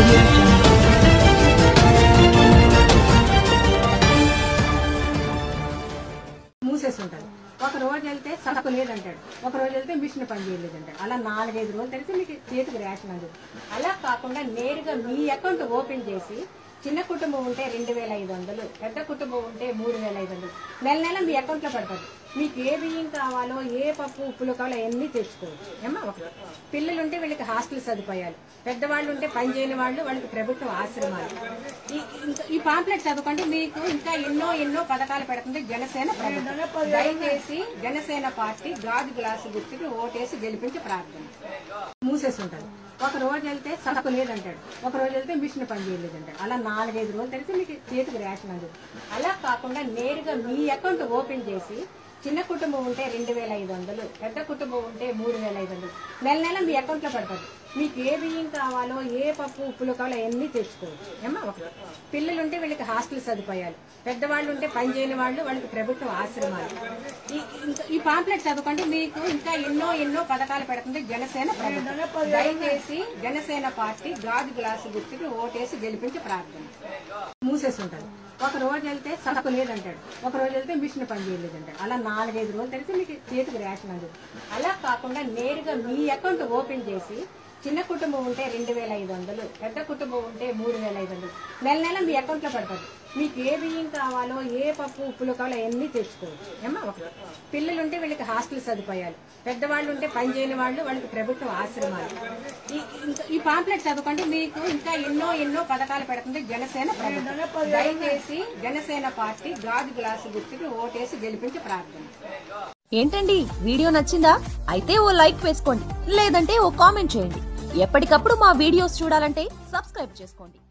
audio jungle. మూసేసి ఉంటాడు ఒక రోజు వెళ్తే సరుకు లేదంటాడు ఒక రోజు వెళ్తే మిషన్ పని చేయలేదంటాడు అలా నాలుగైదు రోజులు తెలిసి మీకు చేతికి రేషన్ అందదు అలా కాకుండా నేరుగా మీ అకౌంట్ ఓపెన్ చేసి చిన్న కుటుంబం ఉంటే రెండు వేల ఐదు వందలు పెద్ద కుటుంబం ఉంటే మూడు వేల ఐదు వందలు నెల నెల మీ అకౌంట్లో పడుతుంది మీకు ఏ బియ్యం కావాలో ఏ పప్పు ఉప్పులు కావాలో అన్నీ తెచ్చుకోవచ్చు ఏమా ఒక పిల్లలు ఉంటే వీళ్ళకి హాస్టల్ సదుపాయాలు పెద్దవాళ్ళు ఉంటే పని చేయని వాళ్ళు వాళ్ళకి ప్రభుత్వ ఆశ్రమాలు ఈ- ఇంకా ఈ పాంప్లెట్ చదువుకుంటే మీకు ఇంకా ఎన్నో ఎన్నో పథకాలు పెడుతుంది జనసేన ప్రభుత్వం దయచేసి జనసేన పార్టీ గాజు గ్లాసు గుర్తుకి ఓటేసి గెలిపించి ప్రార్థన మూసేసి ఉంటాడు ఒక రోజు వెళ్తే సరుకు లేదంటాడు ఒక రోజు వెళ్తే మిషన్ పని చేయలేదంటాడు అలా నాలుగైదు రోజులు తెలిసి మీకు చేతికి రేషన్ అందదు అలా కాకుండా నేరుగా మీ అకౌంట్ ఓపెన్ చేసి చిన్న కుటుంబం ఉంటే రెండు వేల ఐదు వందలు పెద్ద కుటుంబం ఉంటే మూడు వేల ఐదు వందలు నెల నెల మీ అకౌంట్లో పడుతుంది మీకు ఏ బియ్యం కావాలో ఏ పప్పు ఉప్పులు కావాలో అన్నీ తెచ్చుకోవచ్చు ఏమా ఒక పిల్లలు ఉంటే వీళ్ళకి హాస్టల్ సదుపాయాలు పెద్దవాళ్ళు ఉంటే పని చేయని వాళ్ళు వాళ్ళకి ప్రభుత్వ ఆశ్రమాలు ఈ- ఇంకా ఈ పాంప్లెట్ చదువుకుంటే మీకు ఇంకా ఎన్నో ఎన్నో పథకాలు పెడుతుంది జనసేన ప్రభుత్వం దయచేసి జనసేన పార్టీ గాజు గ్లాసు గుర్తుకి ఓటేసి గెలిపించి ప్రార్థన మూసేసి ఉంటాడు ఒక రోజు వెళ్తే సరుకు లేదంటాడు ఒక రోజు వెళ్తే మిషన్ పని చేయలేదంటాడు అలా నాలుగైదు రోజులు తెలిసి మీకు చేతికి రేషన్ అందదు అలా కాకుండా నేరుగా మీ అకౌంట్ ఓపెన్ చేసి చిన్న కుటుంబం ఉంటే రెండు వేల ఐదు వందలు పెద్ద కుటుంబం ఉంటే మూడు వేల ఐదు వందలు నెల నెల మీ అకౌంట్లో పడుతుంది మీకు ఏ బియ్యం కావాలో ఏ పప్పు ఉప్పులు కావాలో అన్నీ తెచ్చుకోవచ్చు ఏమా ఒక పిల్లలు ఉంటే వీళ్ళకి హాస్టల్ సదుపాయాలు పెద్దవాళ్ళు ఉంటే పని చేయని వాళ్ళు వాళ్ళకి ప్రభుత్వ ఆశ్రమాలు ఈ- ఇంకా ఈ పాంప్లెట్ చదువుకుంటే మీకు ఇంకా ఎన్నో ఎన్నో పథకాలు పెడుతుంది జనసేన ప్రభుత్వం దయచేసి జనసేన పార్టీ గాజు గ్లాసు గుర్తుకి ఓటేసి గెలిపించి ప్రార్థన ఏంటండి వీడియో నచ్చిందా అయితే ఓ లైక్ వేసుకోండి లేదంటే ఓ కామెంట్ చేయండి ఎప్పటికప్పుడు మా వీడియోస్ చూడాలంటే సబ్స్క్రైబ్ చేసుకోండి